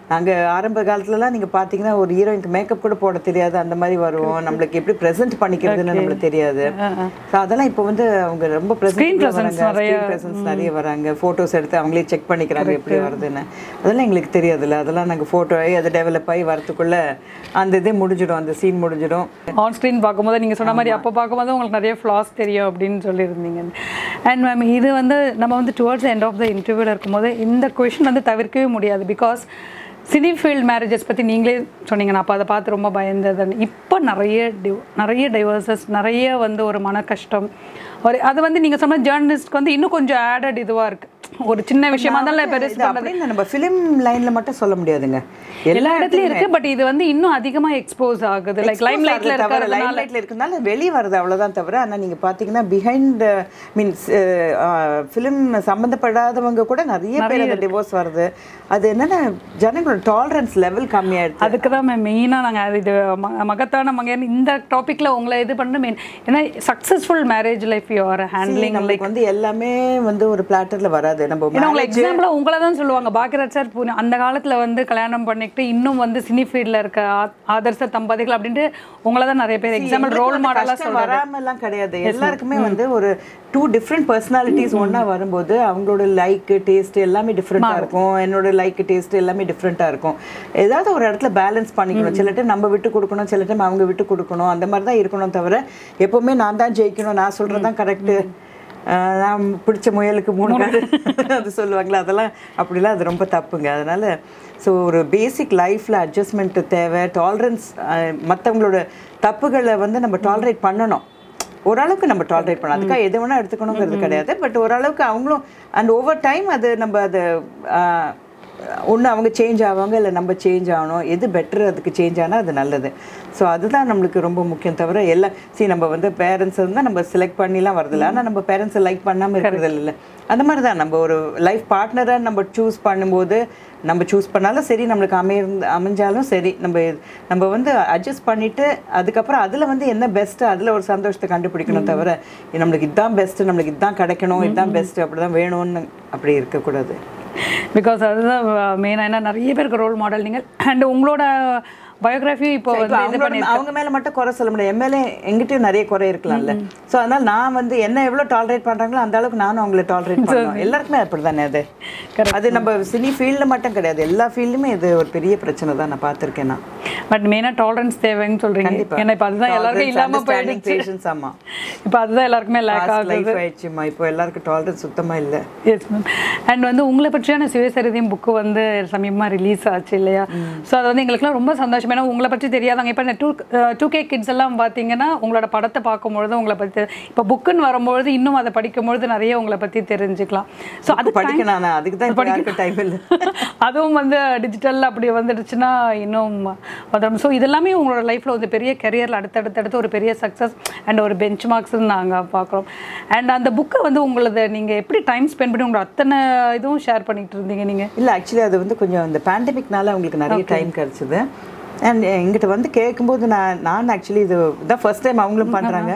நாங்கள் ஆரம்ப காலத்துலலாம் நீங்கள் பார்த்தீங்கன்னா ஒரு ஹீரோயினுக்கு மேக்கப் கூட போட தெரியாது அந்த மாதிரி வருவோம் நம்மளுக்கு எப்படி ப்ரெசென்ட் பண்ணிக்கிறதுன்னு நம்மளுக்கு தெரியாது ஸோ அதெல்லாம் இப்போ வந்து அவங்க ரொம்ப ப்ரெசென்ட் வராங்க ஸ்க்ரீன் ப்ரெசன்ஸ் நிறைய வராங்க ஃபோட்டோஸ் எடுத்து அவங்களே செக் பண்ணிக்கிறாங்க எப்படி வருதுன்னு அதெல்லாம் எங்களுக்கு தெரியாதுல்ல அதெல்லாம் நாங்கள் ஃபோட்டோ ஆகி அது டெவலப் ஆகி வரத்துக்குள்ள அந்த இதே முடிஞ்சிடும் அந்த சீன் முடிஞ்சிடும் ஆன் ஸ்க்ரீன் பார்க்கும்போது நீங்கள் சொன்ன மாதிரி அப்போ பார்க்கும்போது உங்களுக்கு நிறைய ஃப்ளாஸ் தெரியும் அப்படின்னு சொல்லியிருந்தீங்க அண்ட் மேம் இது வந்து நம்ம வந்து டுவர்ட்ஸ் எண்ட் ஆஃப் த இன்டர்வியூவில் இருக்கும்போது இந்த கொஷின் வந்து தவிர்க்கவே முடியாது பிகாஸ் சினி ஃபீல்ட் மேரேஜஸ் பற்றி நீங்களே சொன்னீங்க நான் அப்போ அதை பார்த்து ரொம்ப பயந்ததுன்னு இப்போ நிறைய டிவ் நிறைய டைவர்சஸ் நிறைய வந்து ஒரு மன கஷ்டம் ஒரு அது வந்து நீங்கள் சொன்ன ஜேர்னலிஸ்ட்க்கு வந்து இன்னும் கொஞ்சம் ஆடட் இதுவாக இருக்குது ஒரு சின்ன விஷயமா இருந்தாலும் பெருசு இது அப்படின்னு நம்ம ஃபிலிம் லைன்ல மட்டும் சொல்ல முடியாதுங்க எல்லா இடத்துலயும் இருக்கு பட் இது வந்து இன்னும் அதிகமா எக்ஸ்போஸ் ஆகுது லைக் லைம் லைட்ல இருக்கிறதுனால லைம் லைட்ல இருக்கனால வெளியே வருது அவ்வளவுதான் தவிர ஆனா நீங்க பாத்தீங்கன்னா பிஹைண்ட் மீன்ஸ் ஃபிலிம் சம்பந்தப்படாதவங்க கூட நிறைய பேர் அந்த டிவோர்ஸ் வருது அது என்னன்னா ஜனங்களோட டாலரன்ஸ் லெவல் கம்மியாயிடுது அதுக்கு தான் மேம் மெயினாக நாங்கள் இது ம- மகத்தான மகன் இந்த டாப்பிக்கில் உங்களை இது பண்ண மெயின் ஏன்னா successful marriage life you're handling நம்மளுக்கு வந்து எல்லாமே வந்து ஒரு பிளாட்டர்ல வராது நம்ம ஏன்னா உங்களை எக்ஸாம்பிளாக உங்களை தான் சொல்லுவாங்க பாக்கியராஜ் சார் பூனே அந்த காலத்தில் வந்து கல்யாணம் பண்ணிக்கிட்டு இன்னும் வந்து சினி ஃபீல்டில் இருக்க ஆ- ஆதர்ச தம்பதிகள் அப்படின்ட்டு உங்களை தான் நிறைய பேர் எக்ஸாம்பிள் ரோல் மாடலாக கஷ்டம் வராம எல்லாம் கிடையாது எல்லாருக்குமே வந்து ஒரு டூ டிஃப்ரெண்ட் பர்சனாலிட்டிஸ் ஒண்ணா வரும்போது அவங்களோட லைக் டேஸ்ட் எல்லாமே டிஃப்ரெண்டா இருக்கும் என்னோட லைக் டேஸ்ட் எல்லாமே டிஃப்ரெண்டா இருக்கும் ஏதாவது ஒரு இடத்துல பேலன்ஸ் பண்ணிக்கணும் சில டைம் நம்ம விட்டு கொடுக்கணும் சில டைம் அவங்க விட்டு கொடுக்கணும் அந்த மாதிரி தான் இருக்கணும் தவிர எப்பவுமே நான் தான் ஜெயிக்கணும் நான் சொல்றதுதான் கரெக்ட் நான் பிடிச்ச முயலுக்கு மூணு காடு அது சொல்லுவாங்களா அதெல்லாம் அப்படிலாம் அது ரொம்ப தப்புங்க அதனால ஸோ ஒரு பேசிக் லைஃப்பில் அட்ஜஸ்ட்மெண்ட் தேவை டாலரன்ஸ் மற்றவங்களோட தப்புகளை வந்து நம்ம டாலரேட் பண்ணணும் ஓரளவுக்கு நம்ம டாலரேட் பண்ணலாம் அதுக்காக எது வேணால் எடுத்துக்கணுங்கிறது கிடையாது பட் ஓரளவுக்கு அவங்களும் அண்ட் ஓவர் டைம் அது நம்ம அது ஒன்று அவங்க சேஞ்ச் ஆவாங்க இல்லை நம்ம சேஞ்ச் ஆகணும் எது பெட்டர் அதுக்கு சேஞ்ச் ஆனால் அது நல்லது ஸோ அதுதான் நம்மளுக்கு ரொம்ப முக்கியம் தவிர எல்லாம் சரி நம்ம வந்து பேரண்ட்ஸ் இருந்தால் நம்ம செலக்ட் பண்ணிலாம் வரதில்ல ஆனால் நம்ம பேரண்ட்ஸை லைக் பண்ணாமல் இருக்கிறது இல்லை அந்த மாதிரி தான் நம்ம ஒரு லைஃப் பார்ட்னரை நம்ம சூஸ் பண்ணும்போது நம்ம சூஸ் பண்ணாலும் சரி நம்மளுக்கு அமைந்து அமைஞ்சாலும் சரி நம்ம இது- நம்ம வந்து அட்ஜஸ்ட் பண்ணிட்டு அதுக்கப்புறம் அதில் வந்து என்ன பெஸ்ட்டு அதில் ஒரு சந்தோஷத்தை கண்டுபிடிக்கணும் தவிர இது நம்மளுக்கு இதுதான் பெஸ்ட்டு நம்மளுக்கு இதுதான் கிடைக்கணும் இதுதான் பெஸ்ட்டு அப்படி தான் வேணும்னு அப்படி இருக்கக்கூடாது பிகாஸ் அதுதான் மெயினாக ஏன்னா நிறைய பேருக்கு ரோல் மாடல் நீங்கள் அண்ட் உங்களோட பயோகிராஃபி இப்போ இப்ப வந்து இது அவங்களோட- பண்ணி அவங்க மேல மட்டும் குறை சொல்ல முடியாது என் மேலே எங்கிட்டயும் நிறைய குறை இருக்கலாம்ல சோ அதனால நான் வந்து என்ன எவ்வளவு டாலரேட் பண்றாங்களோ அந்த அளவுக்கு நானும் அவங்கள டாலரேட் பண்ணுவேன் எல்லாருக்குமே அப்படிதானே அது அது நம்ம சினி ஃபீல்ட்ல மட்டும் கிடையாது எல்லா ஃபீல்டுமே இது ஒரு பெரிய பிரச்சனை தான் நான் பார்த்திருக்கேன் நான் பட் மெயினாக டாலரன்ஸ் தேவைன்னு சொல்றீங்க ஏன்னா இப்போ அதுதான் எல்லாருக்கும் இல்லாம போயிடுச்சு பேஷன்ஸ் ஆமா இப்போ அதுதான் எல்லாருக்குமே லேக் ஆகுது லைஃப் ஆயிடுச்சுமா இப்போ எல்லாருக்கும் டாலரன்ஸ் சுத்தமா இல்ல எஸ் மேம் அண்ட் வந்து உங்களை பற்றியான சுயசரிதையும் புக்கு வந்து சமீபமாக ரிலீஸ் ஆச்சு இல்லையா ஸோ அது வந்து எங்களுக்குலாம் ரொம்ப சந்தோஷம் ஏன்னா உங்களை பற்றி தெரியாதாங்க இப்போ டூ டூ கே கிட்ஸ் எல்லாம் பார்த்தீங்கன்னா உங்களோட படத்தை பார்க்கும்பொழுது உங்களை பற்றி இப்போ புக்குன்னு வரும்பொழுது இன்னும் அதை படிக்கும்பொழுது நிறைய உங்களை பற்றி தெரிஞ்சுக்கலாம் ஸோ அது படிக்க நான் அதுக்கு தான் இப்போ யாருக்கும் டைம் இல்லை அதுவும் வந்து டிஜிட்டல் அப்படி வந்துடுச்சுன்னா இன்னும் வந்துடும் ஸோ இதெல்லாமே உங்களோட லைஃப்பில் வந்து பெரிய கெரியரில் அடுத்தடுத்தடுத்து ஒரு பெரிய சக்ஸஸ் அண்ட் ஒரு பெஞ்ச் மார்க்ஸ்னு நாங்கள் பார்க்குறோம் அண்ட் அந்த புக்கை வந்து உங்களது நீங்கள் எப்படி டைம் ஸ்பெண்ட் பண்ணி உங்களோட அத்தனை இதுவும் ஷேர் பண்ணிட்டு இருந்தீங்க நீங்கள் இல்லை ஆக்சுவலி அது வந்து கொஞ்சம் இந்த பேண்டமிக்னால அவங்களுக்கு நிறைய டைம் கிடச்சிது அண்ட் எங்கிட்ட வந்து கேட்கும்போது நான் நான் ஆக்சுவலி இது தான் ஃபர்ஸ்ட் டைம் அவங்களும் பண்ணுறாங்க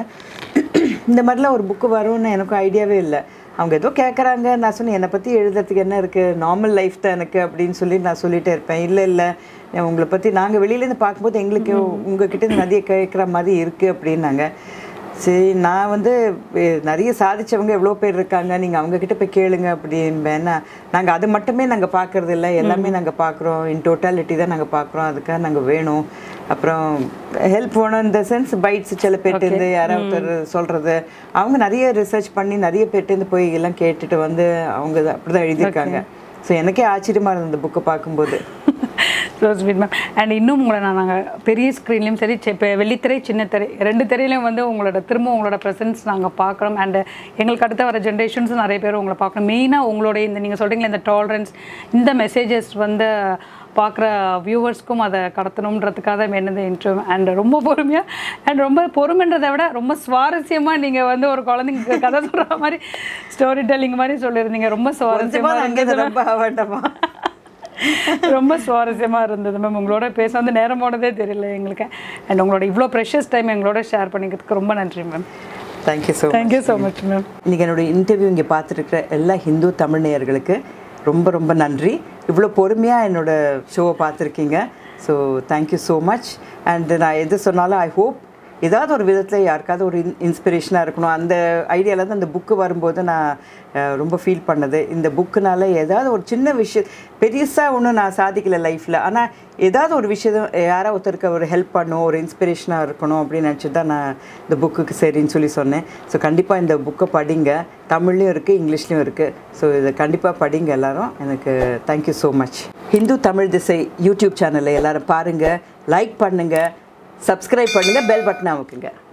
இந்த மாதிரிலாம் ஒரு புக்கு வரும்னு எனக்கும் ஐடியாவே இல்லை அவங்க ஏதோ கேட்குறாங்க நான் சொன்னேன் என்னை பற்றி எழுதுறதுக்கு என்ன இருக்குது நார்மல் லைஃப் தான் எனக்கு அப்படின்னு சொல்லி நான் சொல்லிட்டே இருப்பேன் இல்லை இல்லை உங்களை பற்றி நாங்கள் வெளியிலேருந்து பார்க்கும்போது எங்களுக்கு உங்ககிட்ட இருந்து நிறைய கேட்குற மாதிரி இருக்குது அப்படின்னாங்க சரி நான் வந்து எ- நிறைய சாதிச்சவங்க எவ்வளோ பேர் இருக்காங்க நீங்கள் அவங்கக்கிட்ட போய் கேளுங்க அப்படின்பேன்னா நாங்கள் அது மட்டுமே நாங்கள் பார்க்கறது இல்லை எல்லாமே நாங்கள் பார்க்குறோம் இன் டோட்டாலிட்டி தான் நாங்கள் பார்க்குறோம் அதுக்காக நாங்கள் வேணும் அப்புறம் ஹெல்ப் வேணும் இந்த சென்ஸ் பைட்ஸ் சில பேர்ட்டேருந்து யாராவது ஒருத்தர் சொல்கிறது அவங்க நிறைய ரிசர்ச் பண்ணி நிறைய பேர்ட்டேருந்து போய் எல்லாம் கேட்டுட்டு வந்து அவங்க அப்படி தான் எழுதியிருக்காங்க ஸோ எனக்கே ஆச்சரியமாக இருந்தது இந்த புக்கை பார்க்கும்போது ஸோ ஸ்வீட் மேம் அண்ட் இன்னும் உங்களை நான் நாங்கள் பெரிய ஸ்க்ரீன்லேயும் சரி சி- இப்போ வெள்ளித்திரை சின்ன திரை ரெண்டு திரையிலையும் வந்து உங்களோட திரும்ப உங்களோட ப்ரெசன்ஸ் நாங்கள் பார்க்குறோம் அண்ட் எங்களுக்கு அடுத்த வர ஜென்ரேஷன்ஸ் நிறைய பேர் உங்களை பார்க்கணும் மெயினாக உங்களுடைய இந்த நீங்கள் சொல்கிறீங்களா இந்த டாலரன்ஸ் இந்த மெசேஜஸ் வந்து பார்க்குற வியூவர்ஸ்க்கும் அதை கடத்தணுன்றதுக்காக தான் என்னது இன்ட்ரூவ் அண்ட் ரொம்ப பொறுமையாக அண்ட் ரொம்ப பொறுமைன்றதை விட ரொம்ப சுவாரஸ்யமாக நீங்கள் வந்து ஒரு குழந்தைங்க கதை சொல்கிற மாதிரி ஸ்டோரி டெல்லிங் மாதிரி சொல்லியிருந்தீங்க ரொம்ப கொஞ்சமாக சுவாரஸ்யமாக அங்கே ரொம்ப வேண்டாமா ரொம்ப சுவாரஸ்யமாக இருந்தது மேம் உங்களோட பேச வந்து நேரம் போனதே தெரியல எங்களுக்கு அண்ட் உங்களோட இவ்வளோ ப்ரெஷஸ் டைம் எங்களோட ஷேர் பண்ணிக்கிறதுக்கு ரொம்ப நன்றி ma'am thank you so thank you so much ma'am இன்னைக்கு என்னோட இன்டர்வியூ இங்கே பார்த்துருக்கிற எல்லா ஹிந்து தமிழ் நேயர்களுக்கு ரொம்ப ரொம்ப நன்றி இவ்வளோ பொறுமையாக என்னோட ஷோவை பார்த்துருக்கீங்க so thank you so much and நான் எது சொன்னாலும் ஐ ஹோப் ஏதாவது ஒரு விதத்தில் யாருக்காவது ஒரு இன் இன்ஸ்பிரேஷனாக இருக்கணும் அந்த ஐடியாவில் தான் அந்த புக்கு வரும்போது நான் அஹ், ரொம்ப ஃபீல் பண்ணது இந்த புக்குனால ஏதாவது ஒரு சின்ன விஷயம் பெருசாக ஒன்றும் நான் சாதிக்கல லைஃப்பில் ஆனால் ஏதாவது ஒரு விஷயம் யாராவது ஒருத்தருக்கு ஒரு ஹெல்ப் பண்ணும் ஒரு இன்ஸ்பிரேஷனாக இருக்கணும் அப்படின்னு நினச்சி தான் நான் இந்த புக்குக்கு சரின்னு சொல்லி சொன்னேன் ஸோ கண்டிப்பாக இந்த புக்கை படிங்க தமிழ்லையும் இருக்குது இங்கிலீஷ்லேயும் இருக்குது ஸோ இதை கண்டிப்பாக படிங்க எல்லாரும் எனக்கு thank you so much Hindu Tamil Thisai YouTube சேனலை எல்லாரும் பாருங்கள் லைக் பண்ணுங்கள் சப்ஸ்கிரைப் பண்ணுங்கள் பெல் பட்டனை அமுக்குங்க